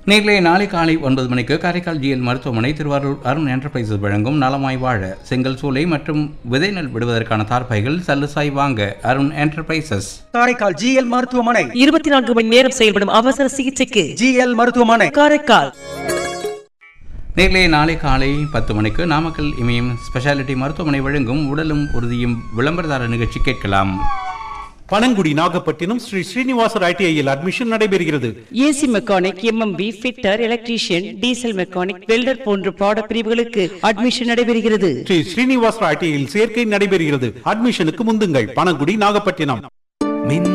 நேர்களே நாளை காலை ஒன்பது மணிக்கு காரைக்கால் ஜிஎல் மருத்துவமனை திருவாரூர் அருண் என்டர்பிரைசஸ் வழங்கும் நலமாய் வாழ செங்கல் சூளை மற்றும் விதை நெல் விடுவதற்கான தார்ப்பைகள் சல்லுசாய் வாங்க அருண் என்டர்பிரைசஸ் காரைக்கால் ஜிஎல் மருத்துவமனை இருபத்தி நான்கு மணி நேரம் செயல்படும் அவசர சிகிச்சைக்கு ஜிஎல் மருத்துவமனை காரைக்கால் நேர்களே நாளை காலை பத்து மணிக்கு நாமக்கல் இமயம் ஸ்பெஷாலிட்டி மருத்துவமனை வழங்கும் உடலும் உறுதியும் விளம்பரதார நிகழ்ச்சி கேட்கலாம் பனங்குடி நாகப்பட்டினம் ஸ்ரீ ஸ்ரீனிவாசர் ஐடிஐயில் அட்மிஷன் நடைபெறுகிறது AC mechanic MMP fitter electrician diesel mechanic welder போன்ற பாட பிரிவுகளுக்கு அட்மிஷன் நடைபெறுகிறது ஸ்ரீ ஸ்ரீனிவாசர் ஐடிஐயில் சேர்க்கை நடைபெறுகிறது அட்மிஷனுக்கு முந்துங்கள் பனங்குடி நாகப்பட்டினம் மின்